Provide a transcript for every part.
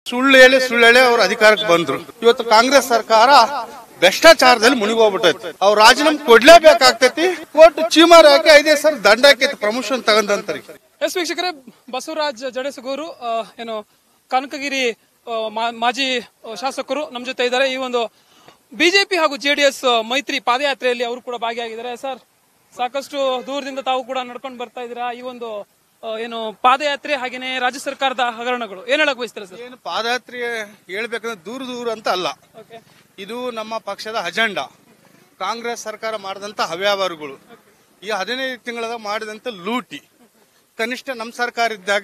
ಸುಳ್ಳು ಹೇಳಿ ಸುಳ್ಳು ಹೇಳಿ ಅವ್ರ ಅಧಿಕಾರಕ್ಕೆ ಬಂದ್ರು ಇವತ್ತು ಕಾಂಗ್ರೆಸ್ ಸರ್ಕಾರ ಭ್ರಷ್ಟಾಚಾರದಲ್ಲಿ ಮುಳುಗೋಗ್ಬಿಟ್ಟೈತಿ ಅವ್ರು ರಾಜೀನಾಮೆ ಕೊಡ್ಲೇಬೇಕಾಗ್ತೈತಿ ಕೋರ್ಟ್ ಚೀಮಾರ್ ಹಾಕಿ ಐದೇ ಸರ್ ದಂಡ ಹಾಕೈತಿ ಪ್ರಮೋಷನ್ ತಗೊಂಡಂತರಿ ಎಸ್ ವೀಕ್ಷಕರೇ ಬಸವರಾಜ್ ಜಡೇಸಗೂರು ಆ, ಏನು ಕನಕಗಿರಿ ಆ, ಮಾ- ಮಾಜಿ ಆ, ಶಾಸಕರು ನಮ್ಮ ಜೊತೆ ಇದ್ದಾರೆ ಈ ಒಂದು ಬಿಜೆಪಿ ಹಾಗೂ ಜೆಡಿಎಸ್ ಮೈತ್ರಿ ಪಾದಯಾತ್ರೆಯಲ್ಲಿ ಅವರು ಕೂಡ ಭಾಗಿಯಾಗಿದ್ದಾರೆ ಸರ್ ಸಾಕಷ್ಟು ದೂರದಿಂದ ತಾವು ಕೂಡ ನಡ್ಕೊಂಡು ಬರ್ತಾ ಇದ್ದೀರಾ ಈ ಒಂದು ಆ, ಏನು ಪಾದಯಾತ್ರೆ ಹಾಗೇನೆ ರಾಜ್ಯ ಸರ್ಕಾರದ ಹಗರಣಗಳು ಏನ್ ಹೇಳಕ್ ಬಯಸ್ತೀರಾ ಸರ್ ಏನು ಪಾದಯಾತ್ರೆ ಹೇಳ್ಬೇಕಂದ್ರೆ ದೂರ ದೂರ ಅಂತ ಅಲ್ಲ ಇದು ನಮ್ಮ ಪಕ್ಷದ ಅಜೆಂಡಾ ಕಾಂಗ್ರೆಸ್ ಸರ್ಕಾರ ಮಾಡಿದಂತ ಹವ್ಯಾಪಾರಗಳು ಈ ಹದಿನೈದು ತಿಂಗಳದ ಮಾಡಿದಂತ ಲೂಟಿ ಕನಿಷ್ಠ ನಮ್ಮ ಸರ್ಕಾರ ಇದ್ದಾಗ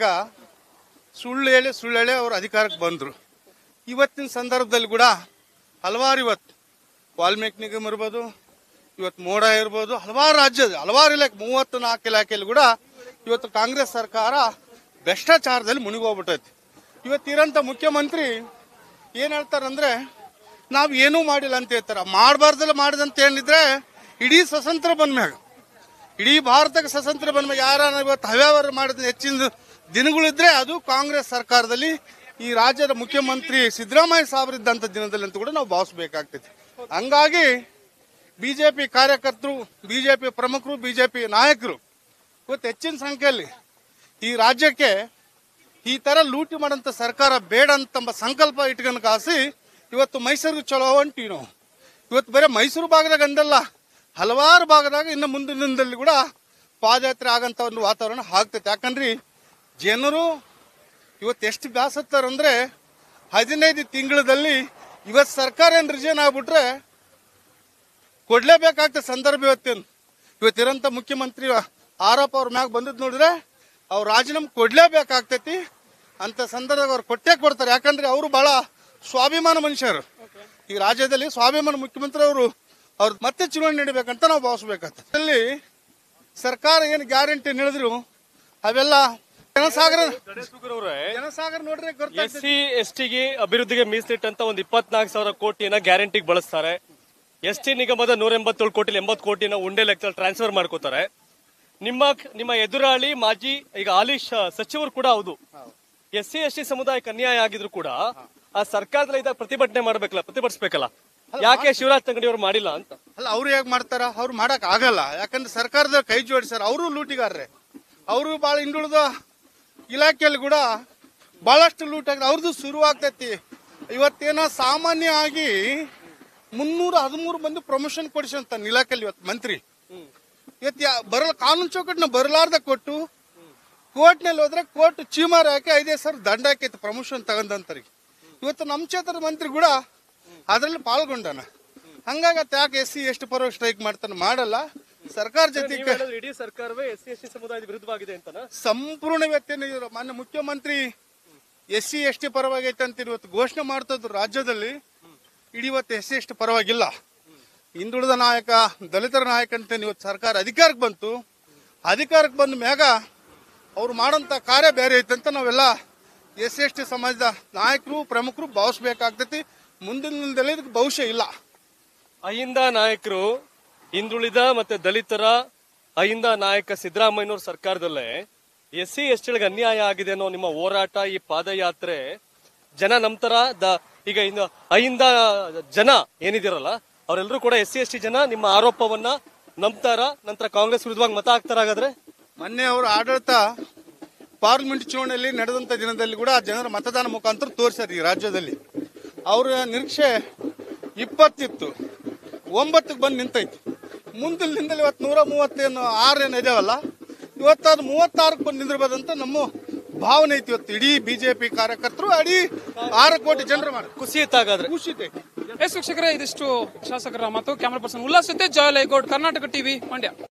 ಸುಳ್ಳು ಹೇಳಿ ಸುಳ್ಳು ಹೇಳಿ ಅವ್ರ ಅಧಿಕಾರಕ್ಕೆ ಬಂದ್ರು ಇವತ್ತಿನ ಸಂದರ್ಭದಲ್ಲಿ ಕೂಡ ಹಲವಾರು ಇವತ್ತು ವಾಲ್ಮೀಕಿ ನಿಗಮ ಇರ್ಬೋದು ಇವತ್ತು ಮೋಡ ಇರ್ಬೋದು ಹಲವಾರು ರಾಜ್ಯದ ಹಲವಾರು ಇಲಾಖೆ ಮೂವತ್ತು ನಾಲ್ಕು ಇಲಾಖೆಯಲ್ಲಿ ಕೂಡ ಇವತ್ತು ಕಾಂಗ್ರೆಸ್ ಸರ್ಕಾರ ಭ್ರಷ್ಟಾಚಾರದಲ್ಲಿ ಮುಳುಗೋಗ್ಬಿಟ್ಟೈತಿ ಇವತ್ತಿರಂತ ಮುಖ್ಯಮಂತ್ರಿ ಏನ್ ಹೇಳ್ತಾರಂದ್ರೆ ನಾವು ಏನೂ ಮಾಡಿಲ್ಲ ಅಂತ ಹೇಳ್ತಾರ ಮಾಡಬಾರ್ದಲ್ಲ ಮಾಡಿದಂತ ಏನಿದ್ರೆ ಇಡೀ ಸ್ವತಂತ್ರ ಬಂದ್ಮ್ಯಾಗ ಇಡೀ ಭಾರತಕ್ಕೆ ಸ್ವತಂತ್ರ ಬಂದ್ಮ್ಯಾಗ ಯಾರ ಇವತ್ತು ಹವ್ಯಾಪಾರ ಮಾಡಿದ ಹೆಚ್ಚಿನ ದಿನಗಳಿದ್ರೆ ಅದು ಕಾಂಗ್ರೆಸ್ ಸರ್ಕಾರದಲ್ಲಿ ಈ ರಾಜ್ಯದ ಮುಖ್ಯಮಂತ್ರಿ ಸಿದ್ದರಾಮಯ್ಯ ಸಾಹೇಬರಿದ್ದಂತ ದಿನದಲ್ಲಿ ಅಂತ ಕೂಡ ನಾವು ಭಾವಿಸ್ಬೇಕಾಗ್ತೈತಿ ಹಂಗಾಗಿ ಬಿಜೆಪಿ ಕಾರ್ಯಕರ್ತರು ಬಿಜೆಪಿ ಪ್ರಮುಖರು ಬಿಜೆಪಿ ನಾಯಕರು ಇವತ್ತು ಹೆಚ್ಚಿನ ಸಂಖ್ಯೆಯಲ್ಲಿ ಈ ರಾಜ್ಯಕ್ಕೆ ಈ ತರ ಲೂಟಿ ಮಾಡಂತ ಸರ್ಕಾರ ಬೇಡ ಅಂತ ಸಂಕಲ್ಪ ಇಟ್ಕೊಂಡು ಕಾಸಿ ಇವತ್ತು ಮೈಸೂರಿಗೆ ಚಲೋ ಹೊಂಟಿವಿ ನಾವು ಇವತ್ತು ಬರೀ ಮೈಸೂರು ಭಾಗದಾಗ ಅಂದಲ್ಲ ಹಲವಾರು ಭಾಗದಾಗ ಇನ್ನು ಮುಂದಿನ ದಿನದಲ್ಲಿ ಕೂಡ ಪಾದಯಾತ್ರೆ ಆಗಂತ ಒಂದು ವಾತಾವರಣ ಆಗ್ತೈತೆ ಯಾಕಂದ್ರೆ ಜನರು ಇವತ್ತು ಎಷ್ಟು ಬ್ಯಾಸತ್ತಾರಂದ್ರೆ ಹದಿನೈದು ತಿಂಗಳಲ್ಲಿ ಇವತ್ತು ಸರ್ಕಾರ ಏನು ರಿಜೈನ್ ಆಗ್ಬಿಟ್ರೆ ಕೊಡ್ಲೇಬೇಕಾಗ್ತದೆ ಸಂದರ್ಭ ಇವತ್ತೇನು ಇವತ್ತಿರಂತ ಮುಖ್ಯಮಂತ್ರಿ ಆರೋಪ ಅವ್ರ ಮ್ಯಾಗ ಬಂದದ್ ನೋಡಿದ್ರೆ ಅವ್ರು ರಾಜೀನಾಮೆ ಕೊಡ್ಲೇಬೇಕಾಗ್ತೈತಿ ಅಂತ ಸಂದರ್ಭದಾಗ ಅವ್ರು ಕೊಟ್ಟೇ ಕೊಡ್ತಾರೆ ಯಾಕಂದ್ರೆ ಅವರು ಬಹಳ ಸ್ವಾಭಿಮಾನ ಮನುಷ್ಯರು ಈ ರಾಜ್ಯದಲ್ಲಿ ಸ್ವಾಭಿಮಾನ ಮುಖ್ಯಮಂತ್ರಿ ಅವರು ಅವ್ರು ಮತ್ತೆ ಚುನಾವಣೆ ನೀಡಬೇಕಂತ ನಾವು ಭಾವಿಸ್ಬೇಕಾಗ್ತದೆ ಅಲ್ಲಿ ಸರ್ಕಾರ ಏನು ಗ್ಯಾರಂಟಿ ನೀಡಿದ್ರು ಅವೆಲ್ಲ ಜನಸಾಗರ ಜನಸಾಗರ ನೋಡ್ರಿ ಎಸ್ ಗೊತ್ತಾಗ್ತದೆ ಸಿ ಎಸ್ ಟಿಗೆ ಅಭಿವೃದ್ಧಿಗೆ ಮೀಸಲಿಟ್ಟಂತ ಒಂದು ಇಪ್ಪತ್ನಾಲ್ಕು ಸಾವಿರ ಕೋಟಿನ ಗ್ಯಾರಂಟಿಗೆ ಬಳಸ್ತಾರೆ ಎಸ್ ಟಿ ನಿಗಮದ ನೂರ ಎಂಬತ್ತೇಳು ಕೋಟಿ ಎಂಬತ್ತು ಕೋಟಿನ ಉಂಡೆ ಲೆಕ್ಕದಲ್ಲಿ ಟ್ರಾನ್ಸ್ಫರ್ ಮಾಡ್ಕೋತಾರೆ ನಿಮ್ಮ ನಿಮ್ಮ ಎದುರಾಳಿ ಮಾಜಿ ಈಗ ಹಾಲಿ ಶ- ಸಚಿವರು ಕೂಡ ಹೌದು ಎಸ್ ಸಿ ಎಸ್ ಟಿ ಸಮುದಾಯಕ್ಕೆ ಅನ್ಯಾಯ ಆಗಿದ್ರು ಕೂಡ ಆ ಸರ್ಕಾರದಲ್ಲಿ ಇದ್ದಾಗ ಪ್ರತಿಭಟನೆ ಮಾಡ್ಬೇಕಲ್ಲ ಪ್ರತಿಭಟಿಸ್ಬೇಕಲ್ಲ ಯಾಕೆ ಶಿವರಾಜ್ ತಂಗಡಿ ಅವರು ಮಾಡಿಲ್ಲ ಅಂತ ಅಲ್ಲ ಅವ್ರು ಹೇಗ್ ಮಾಡ್ತಾರ ಅವ್ರು ಮಾಡಕ್ ಆಗಲ್ಲ ಯಾಕಂದ್ರೆ ಸರ್ಕಾರದ ಕೈ ಜೋಡಿಸ್ಯಾರ ಅವರು ಲೂಟಿಗಾರ್ರೆ ಅವರು ಬಹಳ ಹಿಂದುಳಿದ ಇಲಾಖೆಯಲ್ಲಿ ಕೂಡ ಬಹಳಷ್ಟು ಲೂಟ್ ಆಗಿದೆ ಅವ್ರದ್ದು ಶುರು ಆಗ್ತೈತಿ ಇವತ್ತೇನೋ ಸಾಮಾನ್ಯ ಆಗಿ ಮುನ್ನೂರ ಹದಿಮೂರು ಮಂದಿ ಪ್ರಮೋಷನ್ ಕೊಡಿಸಂತ ಇಲಾಖೆಯಲ್ಲಿ ಇವತ್ತು ಮಂತ್ರಿ ಇವತ್ತು ಯಾ- ಬರಲ್ಲ ಕಾನೂನು ಚೌಕಟ್ಟಿನ ಬರಲಾರ್ದ ಕೊಟ್ಟು ಕೋರ್ಟ್ನಲ್ಲಿ ಹೋದ್ರೆ ಕೋರ್ಟ್ ಚೀಮಾರ್ ಹಾಕಿ ಐದೇ ಸರ್ ದಂಡ ಹಾಕೈತಿ ಪ್ರಮೋಷನ್ ತಗೊಂಡಂತರಿಗೆ ಇವತ್ತು ನಮ್ಮ ಕ್ಷೇತ್ರದ ಮಂತ್ರಿ ಕೂಡ ಅದರಲ್ಲಿ ಪಾಲ್ಗೊಂಡಾನ ಹಂಗಾಗತ್ತೆ ಯಾಕೆ ಎಸ್ ಸಿ ಎಷ್ಟು ಪರವಾಗಿ ಸ್ಟ್ರೈಕ್ ಮಾಡ್ತಾನೆ ಮಾಡಲ್ಲ ಸರ್ಕಾರ ನೀವ್ ಜೊತೆಗೆ ಹೇಳೋದು ಇಡೀ ಸರ್ಕಾರವೇ ಎಸ್ ಸಿ ಎಸ್ ಟಿ ಸಮುದಾಯದ ವಿರುದ್ಧವಾಗಿದೆ ಅಂತನಾ ಸಂಪೂರ್ಣ ವ್ಯಕ್ತಿಯನ್ನು ಇವರು ಮಾನ್ಯ ಮುಖ್ಯಮಂತ್ರಿ ಎಸ್ ಸಿ ಎಸ್ ಟಿ ಪರವಾಗಿ ಐತೆ ಅಂತ ಇವತ್ತು ಘೋಷಣೆ ಮಾಡ್ತದ್ರು ರಾಜ್ಯದಲ್ಲಿ ಇಡೀ ಇವತ್ತು ಎಸ್ ಸಿ ಎಸ್ ಟಿ ಪರವಾಗಿಲ್ಲ ಹಿಂದುಳಿದ ನಾಯಕ ದಲಿತರ ನಾಯಕ ಅಂತ ಇವತ್ತು ಸರ್ಕಾರ ಅಧಿಕಾರಕ್ಕೆ ಬಂತು ಅಧಿಕಾರಕ್ಕೆ ಬಂದ ಮ್ಯಾಗ ಅವ್ರು ಮಾಡೋಂಥ ಕಾರ್ಯ ಬೇರೆ ಐತೆ ಅಂತ ನಾವೆಲ್ಲ ಎಸ್ ಸಿ ಎಸ್ ಟಿ ಸಮಾಜದ ನಾಯಕರು ಪ್ರಮುಖರು ಭಾವಿಸ್ಬೇಕಾಗ್ತೈತಿ ಮುಂದಿನ ದಿನದಲ್ಲಿ ಇದಕ್ಕೆ ಭವಿಷ್ಯ ಇಲ್ಲ ಅಹಿಂದ ನಾಯಕರು ಹಿಂದುಳಿದ ಮತ್ತೆ ದಲಿತರ ಅಹಿಂದ ನಾಯಕ ಸಿದ್ದರಾಮಯ್ಯನವ್ರ ಸರ್ಕಾರದಲ್ಲೇ ಎಸ್ ಸಿ ಎಸ್ ಟಿಗಳಿಗೆ ಅನ್ಯಾಯ ಆಗಿದೆ ಅನ್ನೋ ನಿಮ್ಮ ಹೋರಾಟ ಈ ಪಾದಯಾತ್ರೆ ಜನ ನಂತರ ದ ಈಗ ಇನ್ನು ಅಹಿಂದ ಜನ ಏನಿದಿರಲ್ಲ ಅವರೆಲ್ಲರೂ ಕೂಡ ಎಸ್ ಸಿ ಎಸ್ ಟಿ ಜನ ನಿಮ್ಮ ಆರೋಪವನ್ನ ನಂಬ್ತಾರ ನಂತರ ಕಾಂಗ್ರೆಸ್ ವಿರುದ್ಧವಾಗಿ ಮತ ಹಾಕ್ತಾರ ಹಾಗಾದ್ರೆ ಮೊನ್ನೆ ಅವರು ಆಡಳಿತ ಪಾರ್ಲಿಮೆಂಟ್ ಚುನಾವಣೆಯಲ್ಲಿ ನಡೆದಂತ ದಿನದಲ್ಲಿ ಕೂಡ ಜನರ ಮತದಾನ ಮುಖಾಂತರ ತೋರಿಸ್ಯಾರ ಈ ರಾಜ್ಯದಲ್ಲಿ ಅವರ ನಿರೀಕ್ಷೆ ಇಪ್ಪತ್ತಿತ್ತು ಒಂಬತ್ತಕ್ಕೆ ಬಂದು ನಿಂತೈತಿ ಮುಂದಿನ ದಿನದಲ್ಲಿ ಇವತ್ತು ನೂರ ಮೂವತ್ತೇನು ಆರು ಏನು ಇದಾವಲ್ಲ ಇವತ್ತು ಅದು ಮೂವತ್ತಾರಕ್ಕೆ ಬಂದು ನಿಂದಿರ್ಬೋದಂತ ನಮ್ಮ ಭಾವನೆ ಐತಿ ಇವತ್ತು ಇಡೀ ಬಿಜೆಪಿ ಕಾರ್ಯಕರ್ತರು ಇಡೀ ಆರು ಕೋಟಿ ಜನರು ಮಾಡಿ ಕುಸಿಯುತ್ತಾಗಾದ್ರೆ ಖುಷಿತೈತಿ ಎಸ್ ವೀಕ್ಷಕರೇ ಇದಿಷ್ಟು ಶಾಸಕರ ಮಾತು ಕ್ಯಾಮರಾ ಪರ್ಸನ್ ಉಲ್ಲಾಸ್ ಜೊತೆ ಜಯಲಯಗೌಡ್ ಕರ್ನಾಟಕ ಟಿವಿ ಮಂಡ್ಯ